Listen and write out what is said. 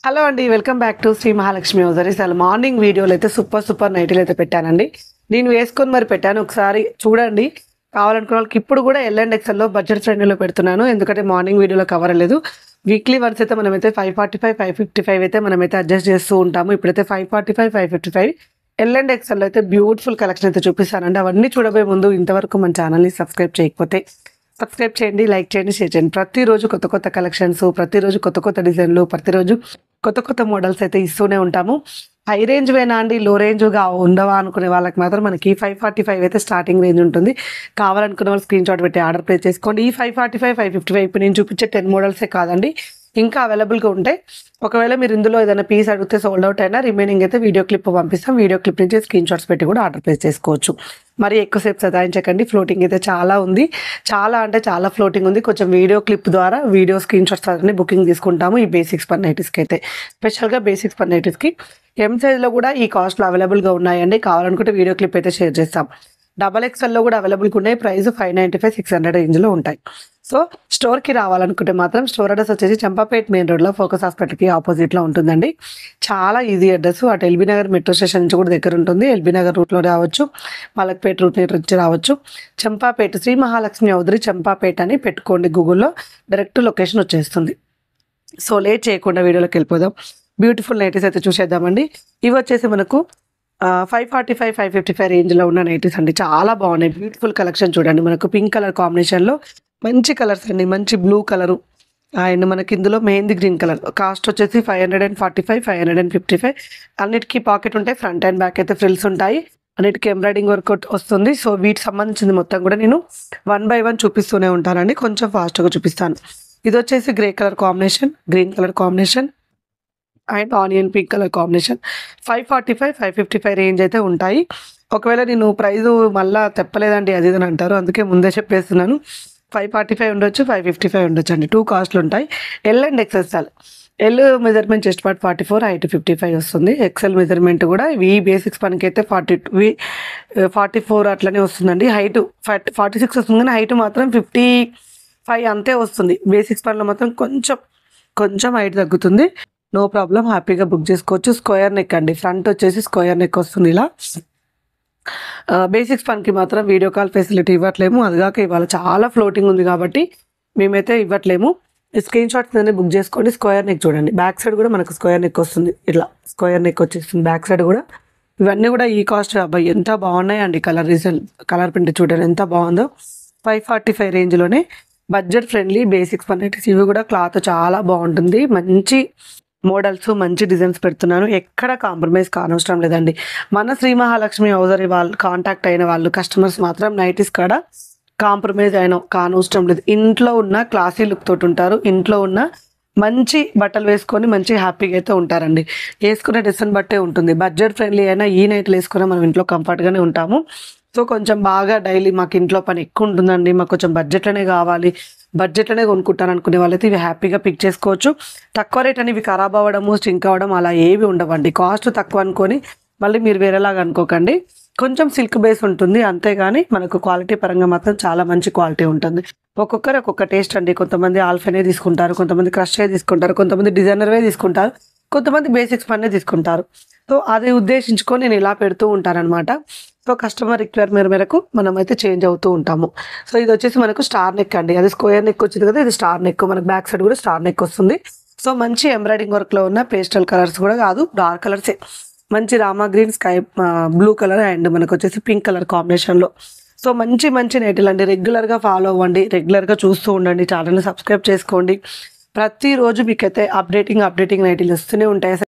hello అండి welcome back to Sri Mahalakshmi hosiery అసలు morning వీడియోలు అయితే సూపర్ సూపర్ నైటీలు అయితే పెట్టానండి నేను వేసుకొని మరి పెట్టాను ఒకసారి చూడండి కావాలనుకున్న వాళ్ళకి ఇప్పుడు కూడా ఎల్ అండ్ ఎక్సెల్లో బడ్జెట్ ఫ్రెండ్లో పెడుతున్నాను ఎందుకంటే మార్నింగ్ వీడియోలో కవర్ అవ్వలేదు వీక్లీ వన్స్ అయితే మనమైతే five forty five five fifty five అయితే మనమైతే అడ్జస్ట్ చేస్తూ ఉంటాము ఇప్పుడైతే five forty five five fifty five L and ఎక్సెల్లో అయితే బ్యూటిఫుల్ కలెక్షన్ అయితే చూపిస్తానండి అవన్నీ చూడబోయే ముందు ఇంతవరకు మన ఛానల్ని సబ్స్క్రైబ్ చేయకపోతే సబ్స్క్రైబ్ చేయండి లైక్ చేయండి షేర్ చేయండి ప్రతిరోజు కొత్త కొత్త కలెక్షన్స్ ప్రతిరోజు కొత్త కొత్త డిజైన్లు ప్రతిరోజు కొత్త కొత్త మోడల్స్ అయితే ఇస్తూనే ఉంటాము హై రేంజ్ వేనా అండి లో రేంజ్గా ఉండవా అనుకునే వాళ్ళకి మాత్రం మనకి ఫైవ్ ఫార్టీ ఫైవ్ అయితే స్టార్టింగ్ రేంజ్ ఉంటుంది కావాలనుకున్న వాళ్ళు స్క్రీన్ షాట్ పెట్టి ఆర్డర్ ప్లేస్ చేసుకోండి ఈ five forty five five fifty five ఇప్పుడు నేను చూపించే టెన్ మోడల్సే కాదండి ఇంకా అవైలబుల్గా ఉంటాయి ఒకవేళ మీరు ఇందులో ఏదైనా పీస్ అడిగితే సోల్డ్ అవుట్ అయినా రిమైనింగ్ అయితే వీడియో క్లిప్ పంపిస్తాం వీడియో క్లిప్ నుంచి స్క్రీన్ షాట్స్ పెట్టి కూడా ఆర్డర్ ప్లేస్ చేసుకోవచ్చు మరి ఎక్కువసేపు సదాయించకండి ఫ్లోటింగ్ అయితే చాలా ఉంది చాలా అంటే చాలా ఫ్లోటింగ్ ఉంది కొంచెం వీడియో క్లిప్ ద్వారా వీడియో స్క్రీన్ షాట్స్ అన్ని బుకింగ్ తీసుకుంటాము ఈ బేసిక్స్ పర్ నైటీస్కి అయితే స్పెషల్గా బేసిక్స్ పర్ నైటీస్కి ఎం సైజ్లో కూడా ఈ కాస్ట్లో అవైలబుల్గా ఉన్నాయండి కావాలనుకుంటే వీడియో క్లిప్ అయితే షేర్ చేస్తాం డబల్ ఎక్స్ఎల్లో కూడా అవైలబుల్గా ఉన్నాయి price five ninety five six hundred రేంజ్లో ఉంటాయి సో స్టోర్కి రావాలనుకుంటే మాత్రం స్టోర్ అడ్రస్ వచ్చేసి చంపాపేట్ మెయిన్ రోడ్లో ఫోకస్ హాస్పిటల్కి ఆపోజిట్లో ఉంటుందండి చాలా ఈజీ అడ్రస్ అటు ఎల్బీ నగర్ మెట్రో స్టేషన్ నుంచి కూడా దగ్గర ఉంటుంది ఎల్బీ నగర్ రూట్లో రావచ్చు మలక్పేట రూట్ నుంచి రావచ్చు చంపాపేట శ్రీ మహాలక్ష్మి చౌదరి చంపాపేట అని పెట్టుకోండి గూగుల్లో డైరెక్ట్ లొకేషన్ వచ్చేస్తుంది సో లేట్ చేయకుండా వీడియోలోకి వెళ్ళిపోదాం బ్యూటిఫుల్ నైటీస్ అయితే చూసేద్దామండి ఇవి వచ్చేసి మనకు five forty five five fifty five రేంజ్లో ఉన్న నైటీస్ అండి చాలా బాగున్నాయి బ్యూటిఫుల్ కలెక్షన్ చూడండి మనకు పింక్ కలర్ కాంబినేషన్లో మంచి కలర్స్ అండి మంచి బ్లూ కలరు అండ్ మనకి ఇందులో మెహందీ గ్రీన్ కలర్ కాస్ట్ వచ్చేసి five hundred and forty five five hundred and fifty five అన్నిటికీ పాకెట్ ఉంటాయి ఫ్రంట్ అండ్ బ్యాక్ అయితే ఫ్రిల్స్ ఉంటాయి అన్నిటికీ ఎంబ్రాయిడింగ్ వర్క్ వస్తుంది సో వీటికి సంబంధించింది మొత్తం కూడా నేను వన్ బై వన్ చూపిస్తూనే ఉంటానండి కొంచెం ఫాస్ట్గా చూపిస్తాను ఇది వచ్చేసి grey colour combination green colour combination and onion pink colour combination five forty five five fifty five range అయితే ఉంటాయి ఒకవేళ నేను ప్రైస్ మళ్ళీ తెప్పలేదండి అది ఇది అని అంటారు అందుకే ముందే చెప్పేస్తున్నాను ఫైవ్ ఫార్టీ ఫైవ్ ఉండొచ్చు ఫైవ్ ఫిఫ్టీ ఫైవ్ ఉండొచ్చు అండి టూ కాస్ట్లు ఉంటాయి L and XSL L measurement chest part forty four height fifty five వస్తుంది ఎక్సెల్ మెజర్మెంట్ కూడా ఈ బేసిక్స్ పనికి అయితే ఫార్టీ టూ ఫార్టీ ఫోర్ అట్లనే వస్తుందండి హైట్ ఫార్టీ సిక్స్ వస్తుంది కానీ హైట్ మాత్రం ఫిఫ్టీ ఫైవ్ అంతే వస్తుంది బేసిక్స్ పనిలో మాత్రం కొంచెం కొంచెం హైట్ తగ్గుతుంది నో ప్రాబ్లం హ్యాపీగా బుక్ చేసుకోవచ్చు స్క్వేర్ నెక్ అండి ఫ్రంట్ వచ్చేసి స్క్వేర్ నెక్ వస్తుంది ఇలా బేసిక్స్ పనికి మాత్రం వీడియో కాల్ ఫెసిలిటీ ఇవ్వట్లేము అదిగాక ఇవాళ చాలా ఫ్లోటింగ్ ఉంది కాబట్టి మేమైతే ఇవ్వట్లేము స్క్రీన్ షాట్స్ అనేది బుక్ చేసుకోండి స్క్వేర్ నెక్ చూడండి బ్యాక్ సైడ్ కూడా మనకు స్క్వేర్ నెక్ వస్తుంది ఇట్లా స్క్వేర్ నెక్ వచ్చేస్తుంది బ్యాక్ సైడ్ కూడా ఇవన్నీ కూడా ఈ కాస్ట్ అబ్బాయి ఎంత బాగున్నాయండి కలర్ రీజన్ కలర్ ప్రింట్ చూడండి ఎంత బాగుందో ఫైవ్ ఫార్టీ ఫైవ్ రేంజ్లోనే బడ్జెట్ ఫ్రెండ్లీ బేసిక్స్ పన్నెట్స్ ఇవి కూడా క్లాత్ చాలా బాగుంటుంది మంచి మోడల్స్ మంచి డిజైన్స్ పెడుతున్నాను ఎక్కడ కాంప్రమైజ్ కానవసరం లేదండి మన శ్రీ మహాలక్ష్మి హౌజరీ వాళ్ళు కాంటాక్ట్ అయిన వాళ్ళు కస్టమర్స్ మాత్రం నైటీస్ కాడ కాంప్రమైజ్ అయిన కానవసరం లేదు ఇంట్లో ఉన్న క్లాసీ లుక్ తోటి ఉంటారు ఇంట్లో ఉన్న మంచి బట్టలు వేసుకొని మంచి హ్యాపీగా అయితే ఉంటారండి వేసుకునే డ్రెస్ని బట్టే ఉంటుంది బడ్జెట్ ఫ్రెండ్లీ అయినా ఈ నైట్లు వేసుకున్నా మనం ఇంట్లో కంఫర్ట్గానే ఉంటాము సో కొంచెం బాగా డైలీ మాకు ఇంట్లో పని ఎక్కువ ఉంటుందండి మాకు కొంచెం బడ్జెట్లోనే కావాలి బడ్జెట్లోనే కొనుక్కుంటాను అనుకునే వాళ్ళైతే ఇవి హ్యాపీగా పిక్ చేసుకోవచ్చు తక్కువ రేట్ అని ఇవి ఖరాబ్ అవ్వడము స్టింక్ అవ్వడం అలా ఏవి ఉండవండి కాస్ట్ తక్కువ అనుకొని మళ్ళీ మీరు వేరేలాగా అనుకోకండి కొంచెం సిల్క్ బేస్ ఉంటుంది అంతేగాని మనకు క్వాలిటీ పరంగా మాత్రం చాలా మంచి క్వాలిటీ ఉంటుంది ఒక్కొక్కరు ఒక్కొక్క టేస్ట్ అండి కొంతమంది ఆల్ఫనే తీసుకుంటారు కొంతమంది క్రష్ే తీసుకుంటారు కొంతమంది డిజైనర్వే తీసుకుంటారు కొంతమంది బేసిక్స్ పన్నే తీసుకుంటారు సో అది ఉద్దేశించుకొని నేను ఇలా పెడుతూ ఉంటానన్నమాట సో కస్టమర్ రిక్వైర్మెంట్ మేరకు మనం అయితే చేంజ్ అవుతూ ఉంటాము సో ఇది వచ్చేసి మనకు స్టార్ నెక్ అండి అది స్క్వేర్ నెక్ వచ్చింది కదా ఇది స్టార్ నెక్ మనకు బ్యాక్ సైడ్ కూడా స్టార్ నెక్ వస్తుంది సో మంచి ఎంబ్రాయిడింగ్ వర్క్లో ఉన్న పేస్టల్ కలర్స్ కూడా కాదు డార్క్ కలర్సే మంచి rama green sky blue colour and మనకు వచ్చేసి పింక్ కలర్ కాంబినేషన్లో సో మంచి మంచి నైట్లు అండి రెగ్యులర్గా ఫాలో అవ్వండి రెగ్యులర్గా చూస్తూ ఉండండి ఛానల్ని సబ్స్క్రైబ్ చేసుకోండి ప్రతిరోజు మీకైతే అప్డేటింగ్ అప్డేటింగ్ నైటీలు వస్తూనే ఉంటాయి